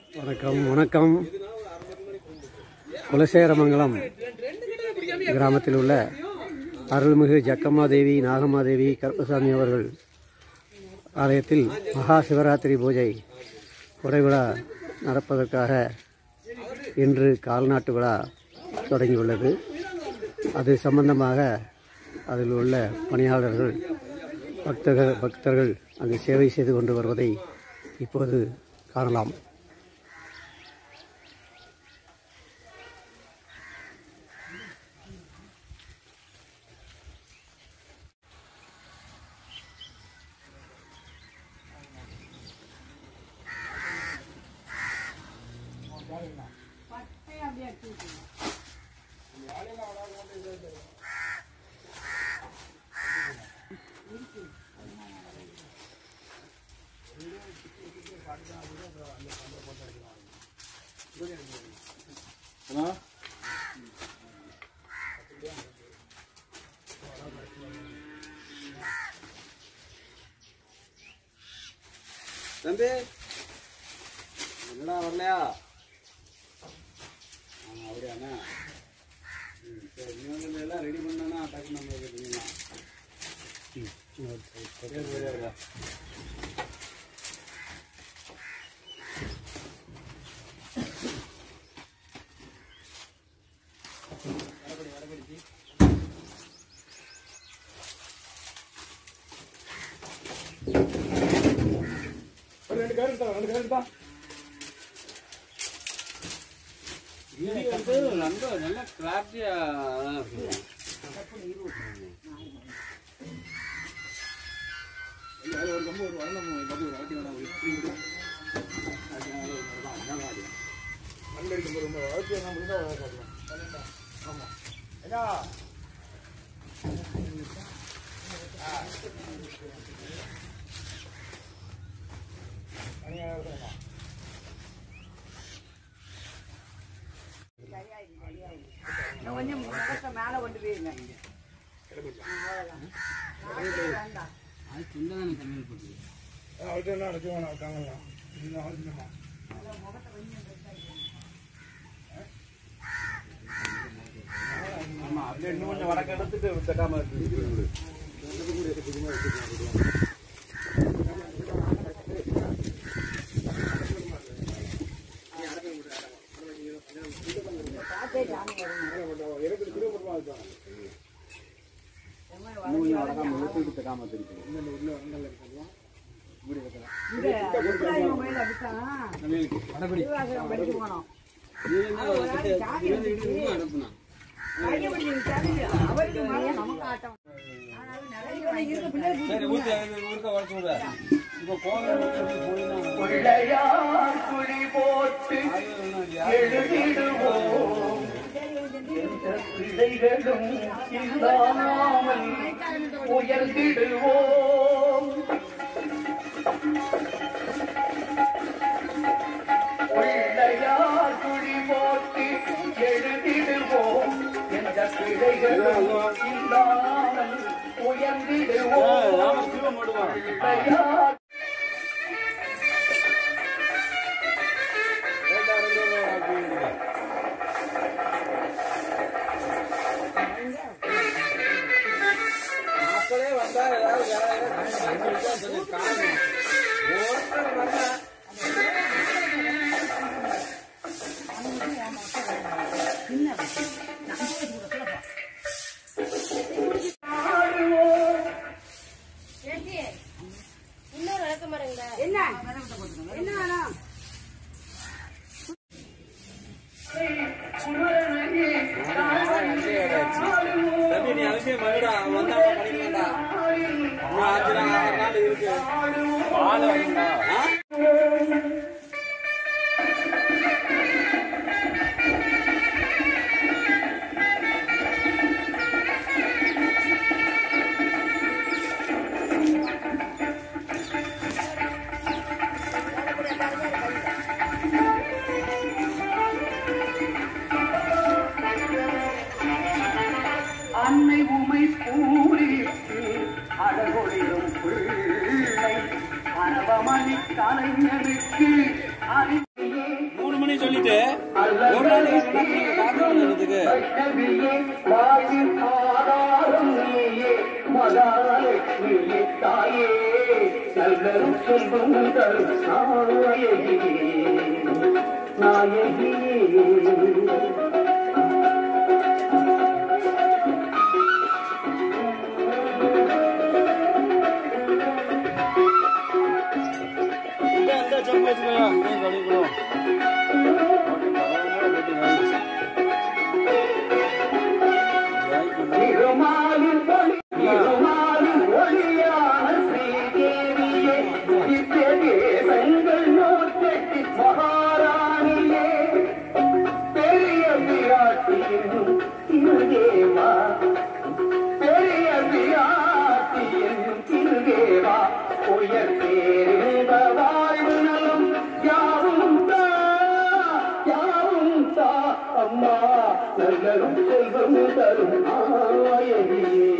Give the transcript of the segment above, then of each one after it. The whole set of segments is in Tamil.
வணக்கம் வணக்கம் குலசேரமங்கலம் கிராமத்தில் உள்ள அருள்மிகு ஜக்கம்மாதேவி நாகம்மாதேவி கருப்பசாமி அவர்கள் ஆலயத்தில் மகா சிவராத்திரி பூஜை குறைவிழா நடப்பதற்காக இன்று கால்நாட்டு விழா தொடங்கியுள்ளது அது சம்பந்தமாக அதில் உள்ள பணியாளர்கள் பக்தர்கள் பக்தர்கள் அங்கு சேவை செய்து கொண்டு வருவதை இப்போது காணலாம் தம்பி என்னடா வரலையா ஆ அப்படியாண்ணா ம் சரி இவங்க எல்லாம் ரெடி பண்ணா டக்கு நம்ம பண்ணிடலாம் சரி சரி வருதா ரெண்டு கார் எடுத்தா ரெண்டு கார் எடுத்தா வீடியோ வந்து ரொம்ப நல்ல கிளாரிட்டியா ஒரு கம்பு ஒரு வரணும் கம்பு ஒரு வாட்டி வேணாம் இப்படி விடு. அது அதான் அதான் வாடி. நல்ல இருக்கும் ரொம்ப வளர்ச்சி என்ன முடிந்தா வளர்க்கலாம் ஆமா என்ன கொஞ்சம் முகத்தை மேல கொண்டு போயிருங்க அது சின்னதான கம்மியில் போட்டு அவர்கிட்ட அடைச்சு வேணாம் இருக்காங்களா இன்னும் அவசியமா ஆமா அப்படியே இன்னும் கொஞ்சம் வடக்கு எடுத்துட்டு தட்டாம இருக்கு இன்னும் கொஞ்சம் வடக்காம எடுத்துட்டு தட்டாம திருப்பி இங்க இப்ராஹிம் மேல விட்டான் வடபடி திருவாசகம் படிக்க போனோம் அனுப்புனா கையை பிடிச்சு விட்டாரு. அவருக்கு மேல நமக்கு ஆட்டம் ஆனாலும் நிறைய இருக்க பிள்ளை சரி ஊத்தி ஊருக்க வளர்த்து விட இப்போ கோவில் போயிடலாம் பிள்ளையார் குழி போட்டு எழுதிடுவோம் எந்த பிள்ளைகளும் இல்லாமல் உயர்ந்திடுவோம் பிள்ளையார் குழி போட்டு எழுதிடுவோம் எந்த பிள்ளைகளும் இல்லாமல் உயர்ந்திடுவோம் பிள்ளையார் மக்களே வந்தா ஏதாவது வேலை ஏதாவது சொல்லி காரணம் ஒருத்தர் வந்தா இன்னொரு விளக்கமாருங்க என்ன என்ன வேணும் தம்பி நீ அவசியம் பண்ணுடா வந்தா பண்ணிக்கலாம்டா இன்னும் அஞ்சு நாள் ஆறு நாள் இருக்கு பால் வேணும்டா ஆ? அன்னை உமை பூரித்து அழகொழிலும் பிள்ளை கனவமணி கலைஞருக்கு அறிவியே முடிச்சுட்டு ஒரு நாள் வேணும்னா நீங்க காத்து வந்ததுக்கு வைஷ்ணவியே வாயின் ஆதாரம் நீயே மகாலட்சுமியே தாயே நல்லரும் செல்வம் தரும் நாயகியே நாயகியே இந்த இந்த செம்பு வச்சுக்கோயா நீ கழுவிக்கணும் திருமாலின் ஒளி திருமாலின் ஒளியான ஸ்ரீதேவியே நித்தியதேசங்கள் நூற்றெட்டு மகாராணியே பெரிய விராட்டியும் திருதேவா பெரிய விராட்டியும் திருதேவா உயர் பேரின்ப வாழ்வு நலம் யாவும் தா யாவும் தா அம்மா நல்லரும் செல்வம் தரும் நாயகியே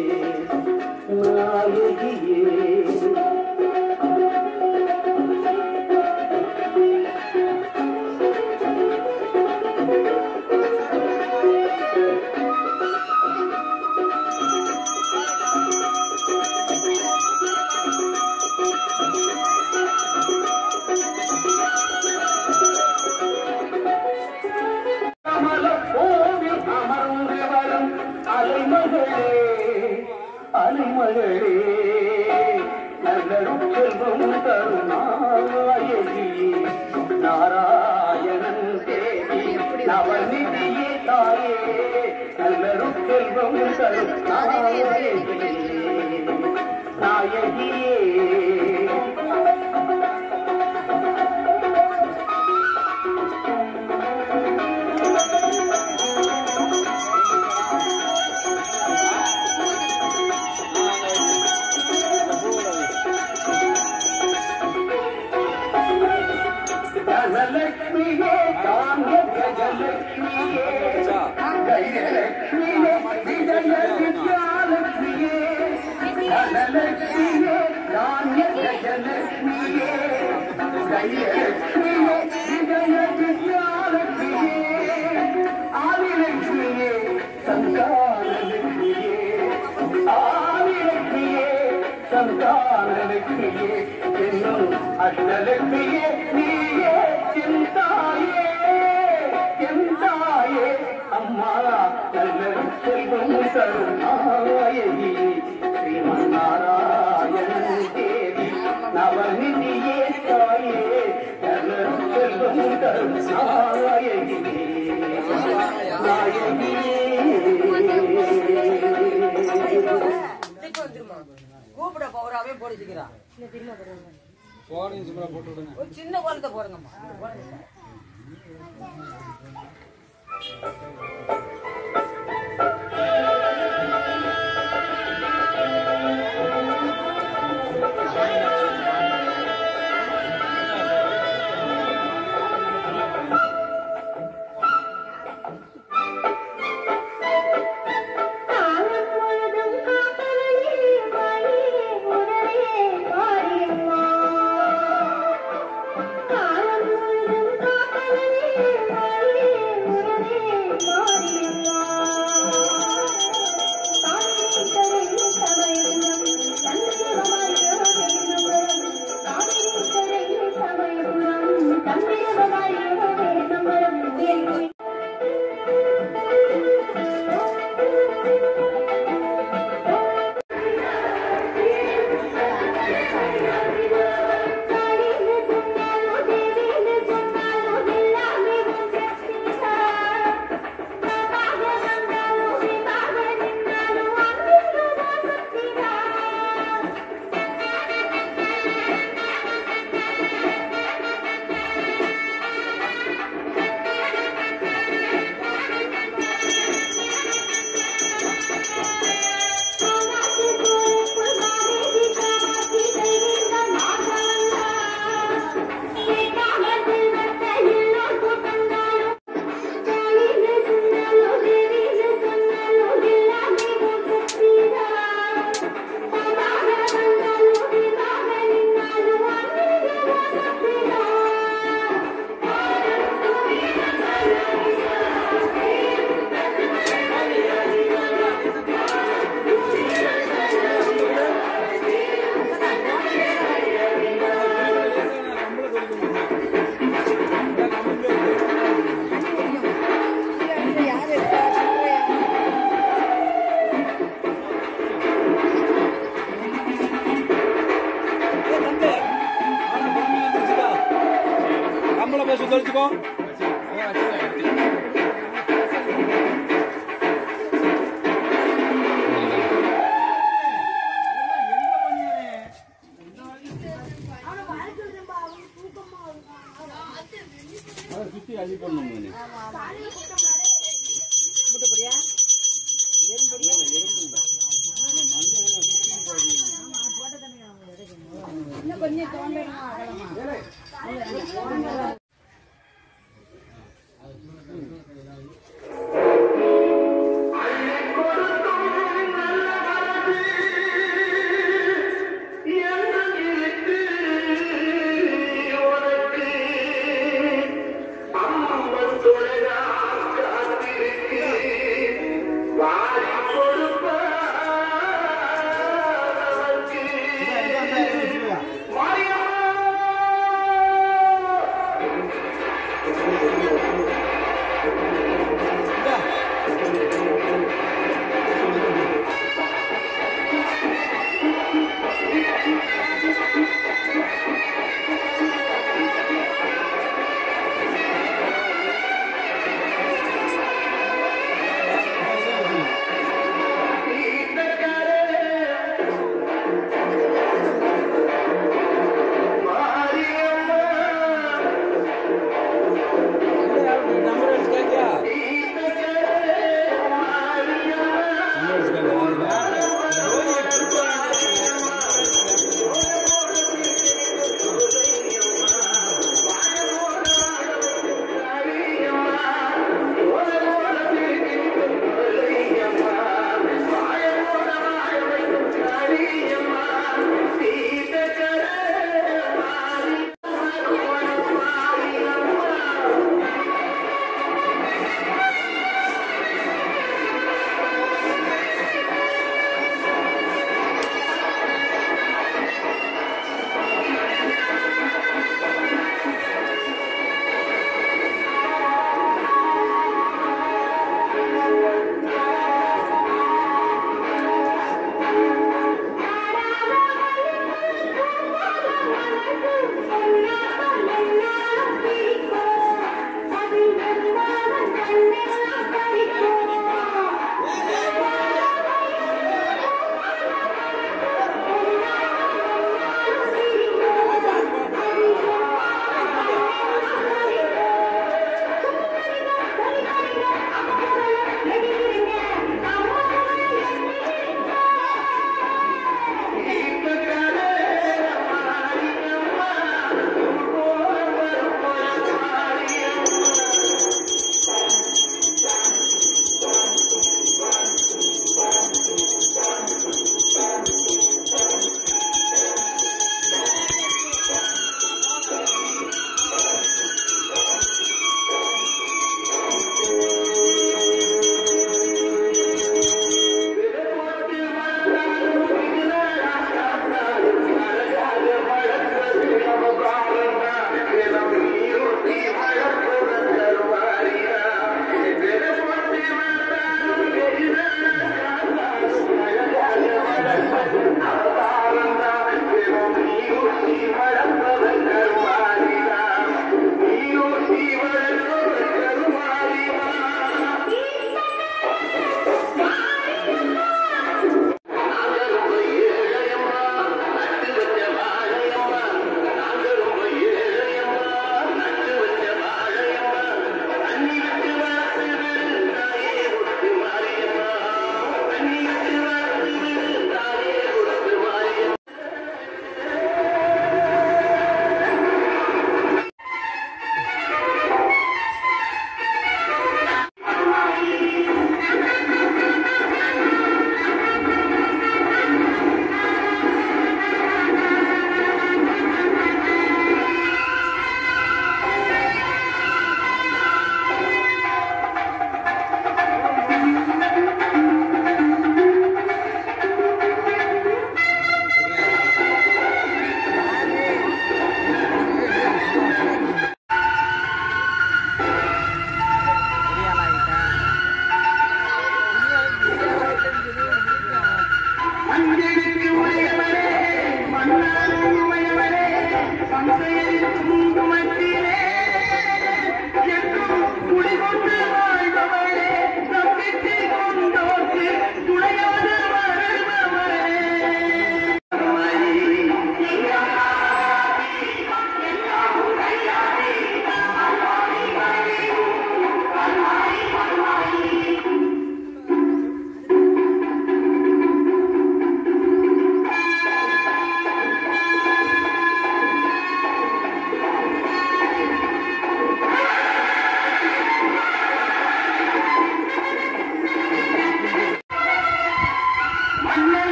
நாயகியே கமலப்பூவில் அமர்ந்து வரும் அலைமகளே அலைமகளே நல்லரும் செல்வம் தருணாயகி நாராயணன் தேவி நவநிதியே தாயே நல்லரும் செல்வம் தரும் நாயகியே நாயகியே தனலட்சுமியே காங்க கஜலட்சுமியே கைலட்சுமியே விஜய வித்யாலட்சுமியே தனலட்சுமியே காங்க கஜலட்சுமியே கைலட்சுமியே விஜய வித்யாலட்சுமியே ஆதிலட்சுமியே சந்தானலட்சுமியே ஆதிலட்சுமியே சந்தானலட்சுமியே என்னும் அஷ்டலட்சுமியே நீயே சிந்தாயே சிந்தாயே அம்மா நல்ல செல்வம் தரும் நாயகி ஸ்ரீமன்னாராயணன் தேவி நவநிதியே தாயே நல்ல செல்வம் தரும் நாயகி நாயகியே கூப்பிட பவராவே போடிச்சுக்கிறான் போடையும் சும்மா போட்டு விடுங்க ஒரு சின்ன குழந்தை போடுங்கம்மா குழந்தை. காலம் முழுதும் காப்பவனே வாழியே உடனே மாறியம்மா காலம் முழுதும் காப்பவனே வாழியே உடனே மாறியம்மா கம்பளை போய் சுத்தரிச்சுக்கோ சுத்தி அள்ளி போடணும் இன்னும் கொஞ்சம் தோண்டணுமா அகலமா அம்மன் துணையாக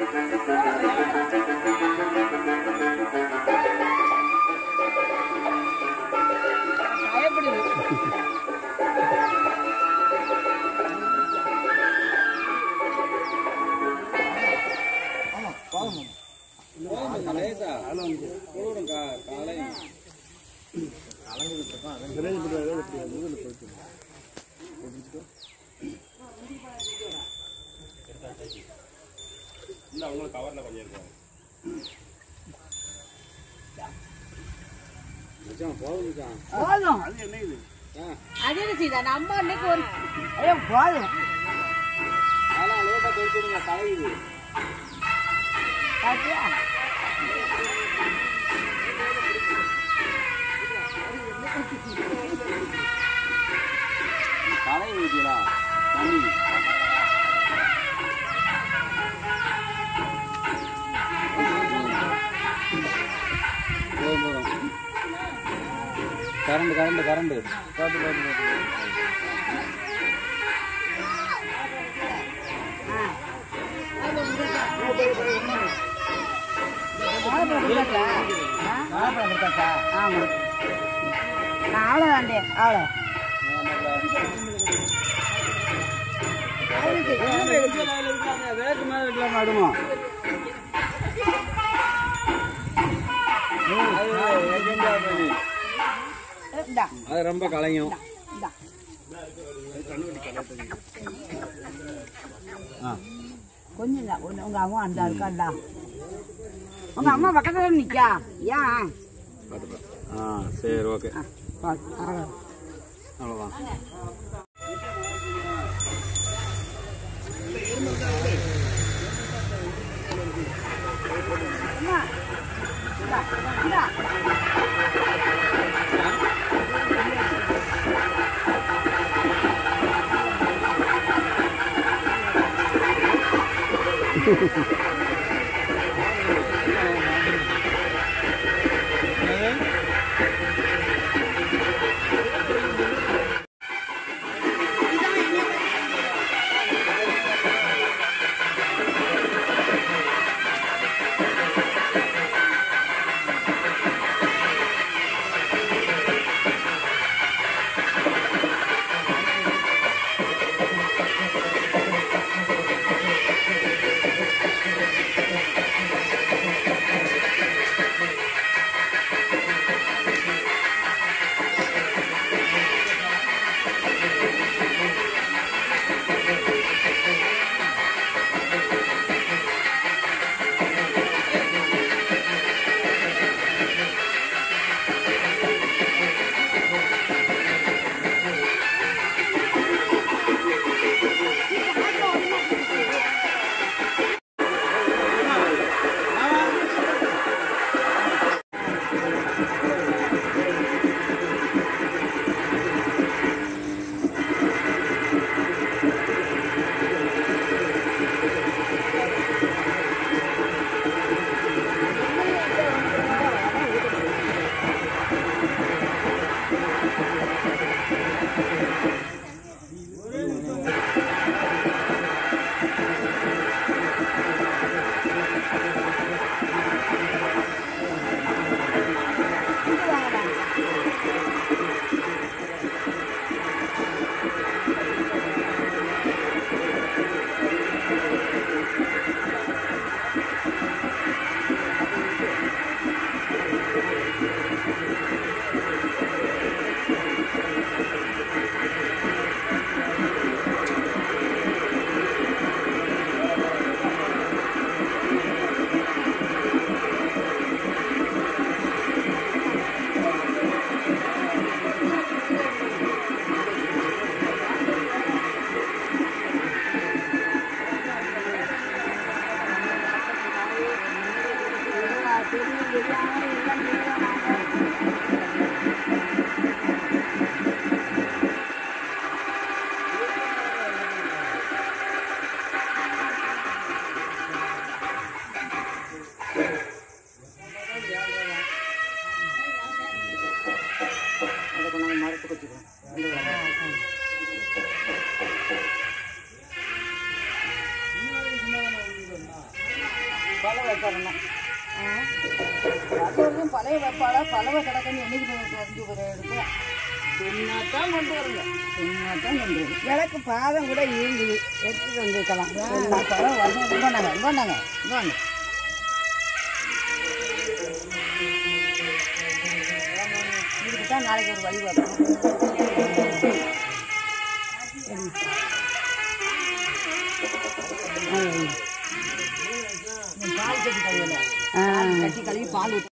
போதும் அது என்ன சீதா நம்ம அன்னைக்கு ஒரு ஐயோ போதும் பாத்தியா தலை ஊத்திடா தண்ணி போதும் போதும் கரண்ட் கரண்ட் கரண்ட் பார்த்து பார்த்து பார்த்து ஆமா நான் அவ்வளோதாண்டே அவ்வளோ வேக்கு மேல வைக்கலாம் நடுமா இந்தா அது ரொம்ப கலையும் இந்தா ஆ கொஞ்சம் இல்லை உங்க உங்க அம்மா அந்த இருக்காண்டா உங்க அம்மா பக்கத்துல நிக்கா ஏன் ஆ சரி ஓகே ஆ, பாரு, பரவாயில்ல. அவ்வளோதான் அம்மா இந்தா இந்தா பல வைப்பறணும் வருஷம் பழைய வைப்பாளா பலவை கிடக்குன்னு என்னைக்கு தெரிஞ்சு ஒரு எடுத்து சின்னத்தான் கொண்டு வருங்க சின்னத்தான் கொண்டு வரும் எனக்கு பாதம் கூட ஈங்குது எடுத்துட்டு வந்துருக்கலாம் எல்லா பழம் வந்து இங்கோண்டாங்க இங்கோண்டாங்க இங்கோண்டு இதுக்கு தான் நாளைக்கு ஒரு வழி வரும் பால் கட்டி கழுவல பால் கட்டி கழுவி பால் ஊத்து.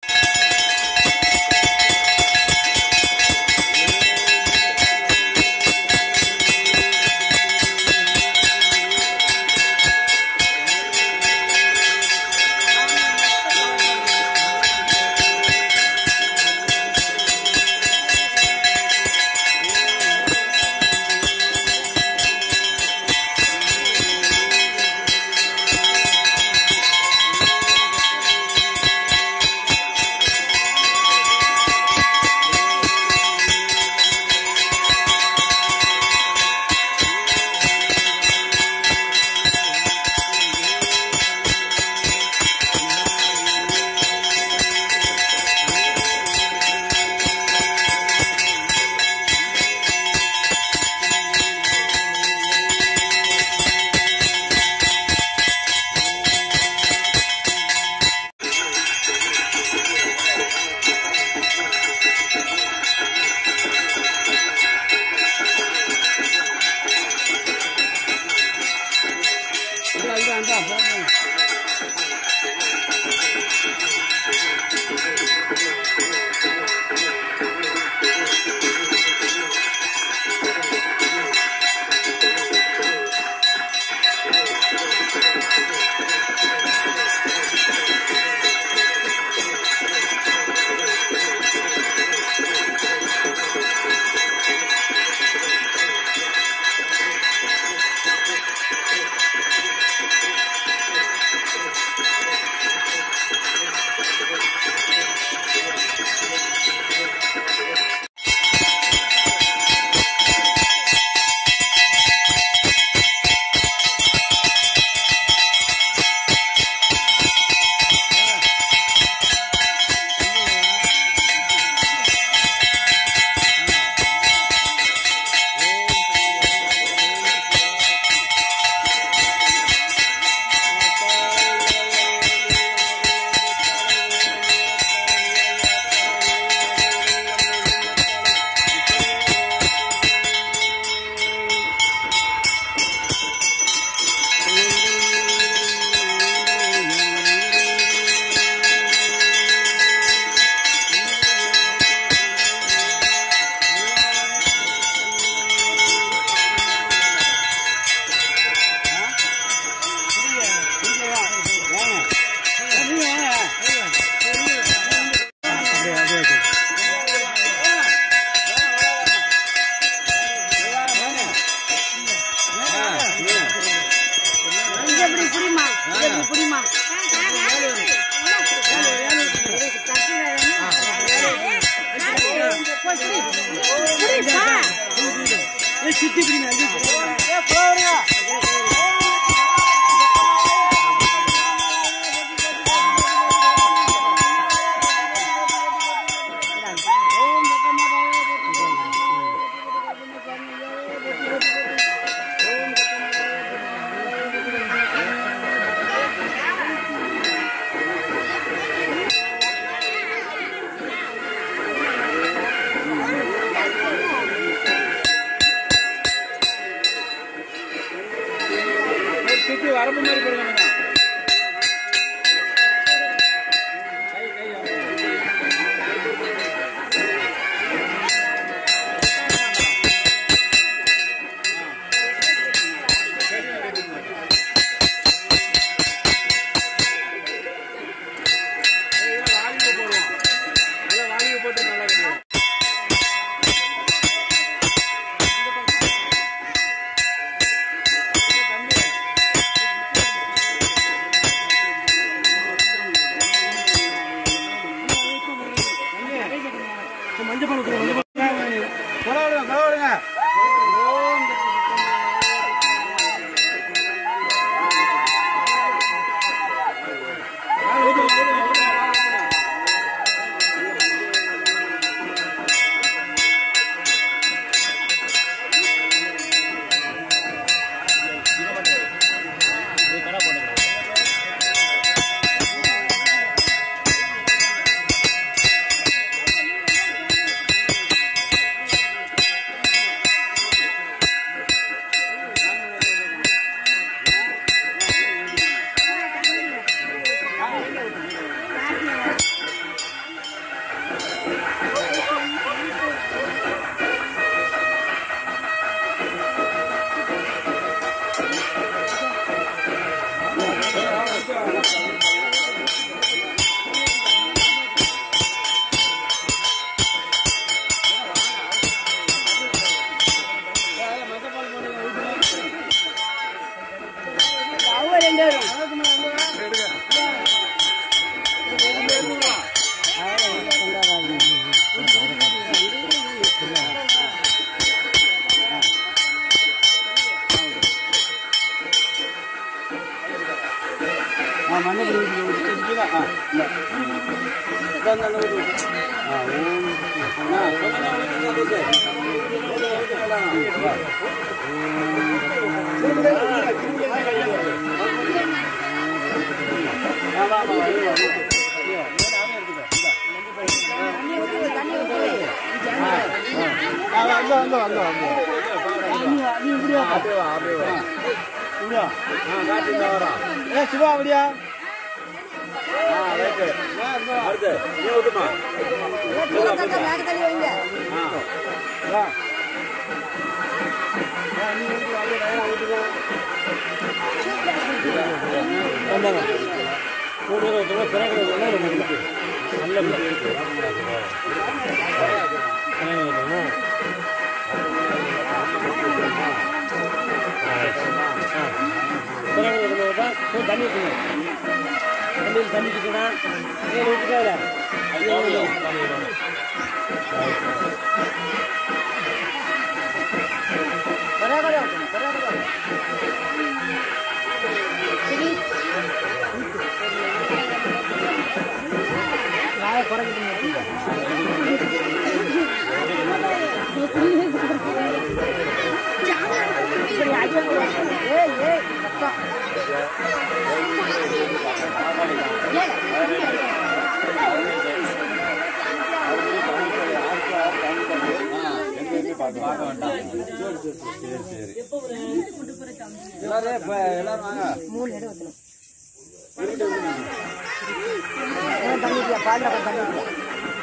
சுத்தி வரம்பு மாதிரி போடுங்க போட்டு நல்லா இருக்கும் அவங்க ரெண்டு பேரும் ஆ மண்ணை ஊற்றி ஆ இல்லை இதான் நல்ல ஒரு ஆ ஓம் ஆ கொஞ்சம் ஊற்றி சிவா அப்படியா மேக தள்ளி வைங்க ஏய் ஏய் சத்தம். எல்லாரும் இப்ப எல்லாரும் வாங்க மூணு இடம் வைக்கணும் ஏன் பண்ணிட்டியா பாலில் கொஞ்சம் பண்ணிட்டியா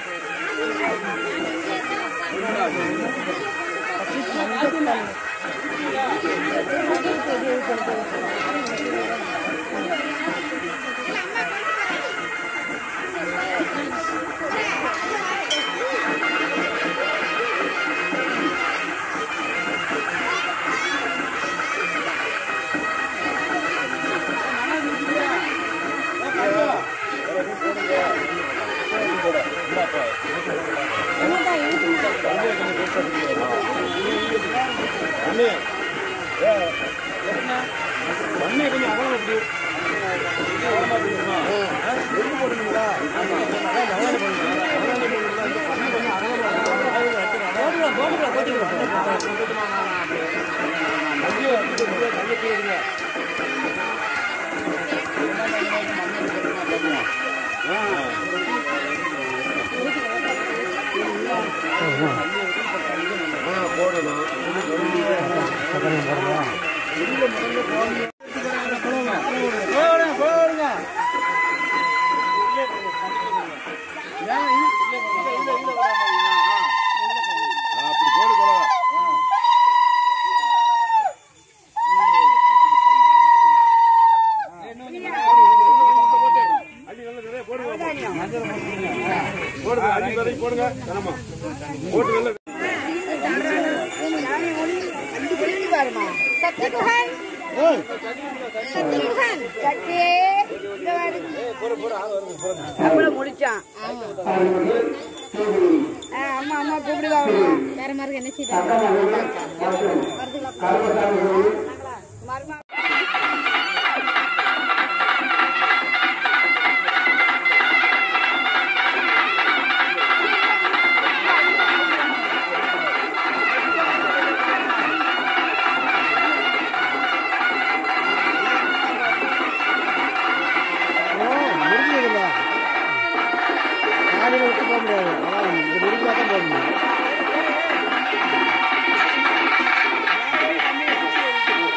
சக்திகுகன் சக்திகுகன் சக்தியே இங்க வாரு. அப்புறம் முடிச்சான் ஆ, அம்மா அம்மா கூப்பிடுவாங்க வேற மாதிரி என்ன செய்தாங்க மருமா முடிஞ்சதில்ல காலையில் விட்டு போக முடியாது அதான் இந்த முடிஞ்சா தான் போக முடியும்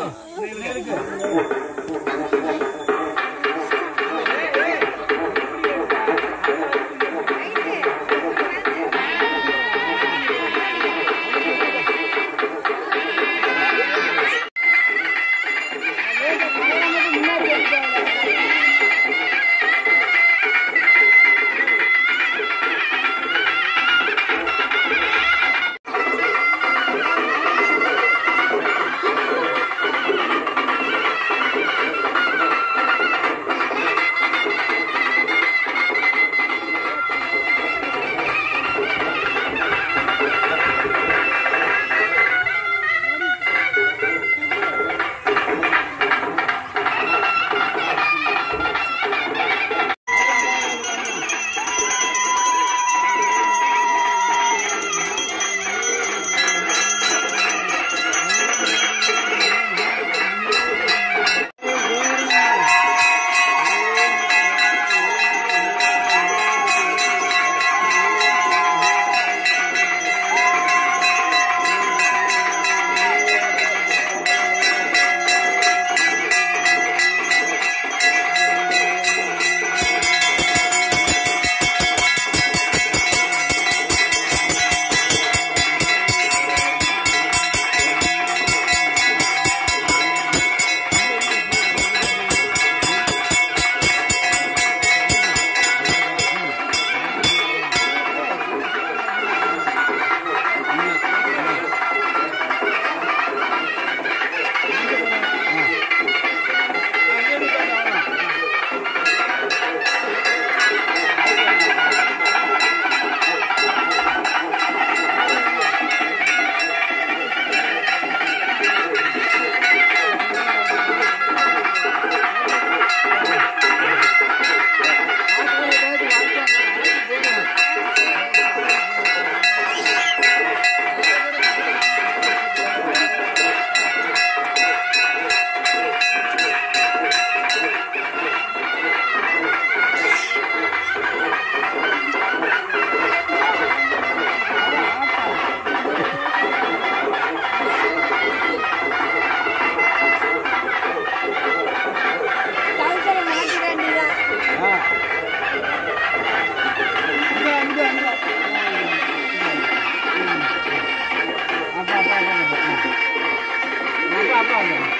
அப்பா அப்பா